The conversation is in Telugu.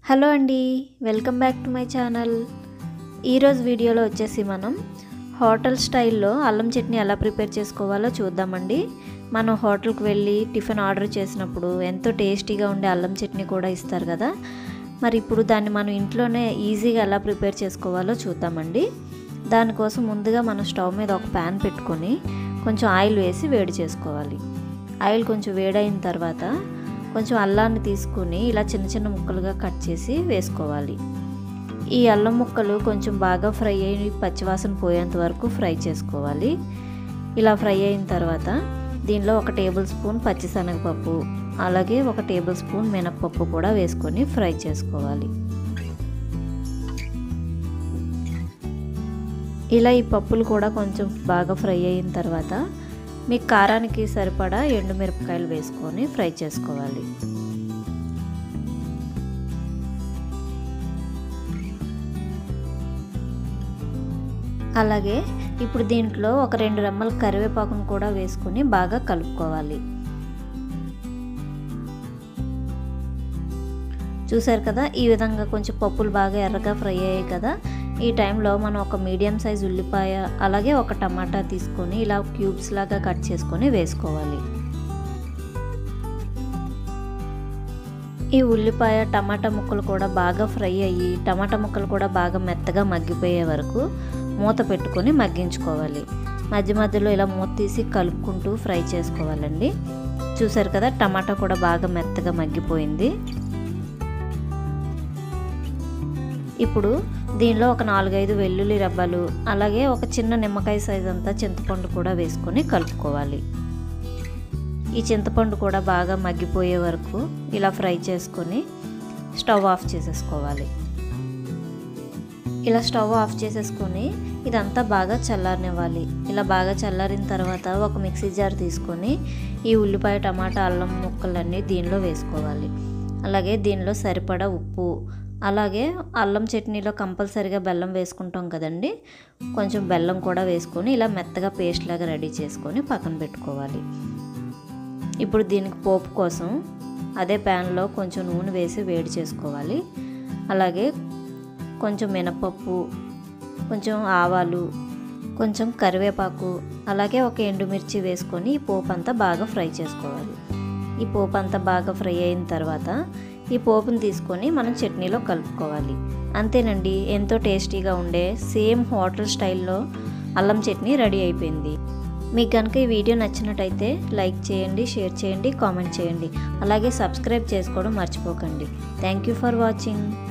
హలో అండి welcome back to my channel ఈరోజు వీడియోలో వచ్చేసి మనం హోటల్ స్టైల్లో అల్లం చట్నీ ఎలా ప్రిపేర్ చేసుకోవాలో చూద్దామండి మనం హోటల్కి వెళ్ళి టిఫిన్ ఆర్డర్ చేసినప్పుడు ఎంతో టేస్టీగా ఉండే అల్లం చట్నీ కూడా ఇస్తారు కదా మరి ఇప్పుడు దాన్ని మనం ఇంట్లోనే ఈజీగా ఎలా ప్రిపేర్ చేసుకోవాలో చూద్దామండి దానికోసం ముందుగా మనం స్టవ్ మీద ఒక ప్యాన్ పెట్టుకొని కొంచెం ఆయిల్ వేసి వేడి చేసుకోవాలి ఆయిల్ కొంచెం వేడైన తర్వాత కొంచెం అల్లాన్ని తీసుకుని ఇలా చిన్న చిన్న ముక్కలుగా కట్ చేసి వేసుకోవాలి ఈ అల్లం ముక్కలు కొంచెం బాగా ఫ్రై అయ్యి పచ్చివాసన పోయేంత వరకు ఫ్రై చేసుకోవాలి ఇలా ఫ్రై అయిన తర్వాత దీనిలో ఒక టేబుల్ స్పూన్ పచ్చిశనగపప్పు అలాగే ఒక టేబుల్ స్పూన్ మినప్పప్పు కూడా వేసుకొని ఫ్రై చేసుకోవాలి ఇలా ఈ పప్పులు కూడా కొంచెం బాగా ఫ్రై అయిన తర్వాత మీకు కారానికి సరిపడా ఎండుమిరపకాయలు వేసుకొని ఫ్రై చేసుకోవాలి అలాగే ఇప్పుడు దీంట్లో ఒక రెండు రెమ్మల కరివేపాకును కూడా వేసుకొని బాగా కలుపుకోవాలి చూసారు కదా ఈ విధంగా కొంచెం పప్పులు బాగా ఎర్రగా ఫ్రై అయ్యాయి కదా ఈ టైంలో మనం ఒక మీడియం సైజ్ ఉల్లిపాయ అలాగే ఒక టమాటా తీసుకొని ఇలా క్యూబ్స్ లాగా కట్ చేసుకొని వేసుకోవాలి ఈ ఉల్లిపాయ టమాటా ముక్కలు కూడా బాగా ఫ్రై అయ్యి టమాటా ముక్కలు కూడా బాగా మెత్తగా మగ్గిపోయే వరకు మూత పెట్టుకొని మగ్గించుకోవాలి మధ్య మధ్యలో ఇలా మూత తీసి కలుపుకుంటూ ఫ్రై చేసుకోవాలండి చూసారు కదా టమాటా కూడా బాగా మెత్తగా మగ్గిపోయింది ఇప్పుడు దీనిలో ఒక నాలుగైదు వెల్లుల్లి రబ్బలు అలాగే ఒక చిన్న నిమ్మకాయ సైజ్ అంతా చింతపండు కూడా వేసుకొని కలుపుకోవాలి ఈ చింతపండు కూడా బాగా మగ్గిపోయే వరకు ఇలా ఫ్రై చేసుకొని స్టవ్ ఆఫ్ చేసేసుకోవాలి ఇలా స్టవ్ ఆఫ్ చేసేసుకొని ఇదంతా బాగా చల్లారనివ్వాలి ఇలా బాగా చల్లారిన తర్వాత ఒక మిక్సీ జార్ తీసుకొని ఈ ఉల్లిపాయ టమాటా అల్లం ముక్కలన్నీ దీనిలో వేసుకోవాలి అలాగే దీనిలో సరిపడా ఉప్పు అలాగే అల్లం చట్నీలో కంపల్సరీగా బెల్లం వేసుకుంటాం కదండి కొంచెం బెల్లం కూడా వేసుకొని ఇలా మెత్తగా పేస్ట్ లాగా రెడీ చేసుకొని పక్కన పెట్టుకోవాలి ఇప్పుడు దీనికి పోపు కోసం అదే ప్యాన్లో కొంచెం నూనె వేసి వేడి చేసుకోవాలి అలాగే కొంచెం మినపప్పు కొంచెం ఆవాలు కొంచెం కరివేపాకు అలాగే ఒక ఎండుమిర్చి వేసుకొని ఈ పోపు అంతా బాగా ఫ్రై చేసుకోవాలి ఈ పోపు అంతా బాగా ఫ్రై అయిన తర్వాత ఈ పోపుని తీసుకొని మనం చట్నీలో కలుపుకోవాలి అంతేనండి ఎంతో టేస్టీగా ఉండే సేమ్ హోటల్ స్టైల్లో అల్లం చట్నీ రెడీ అయిపోయింది మీకు కనుక ఈ వీడియో నచ్చినట్టయితే లైక్ చేయండి షేర్ చేయండి కామెంట్ చేయండి అలాగే సబ్స్క్రైబ్ చేసుకోవడం మర్చిపోకండి థ్యాంక్ యూ ఫర్ వాచింగ్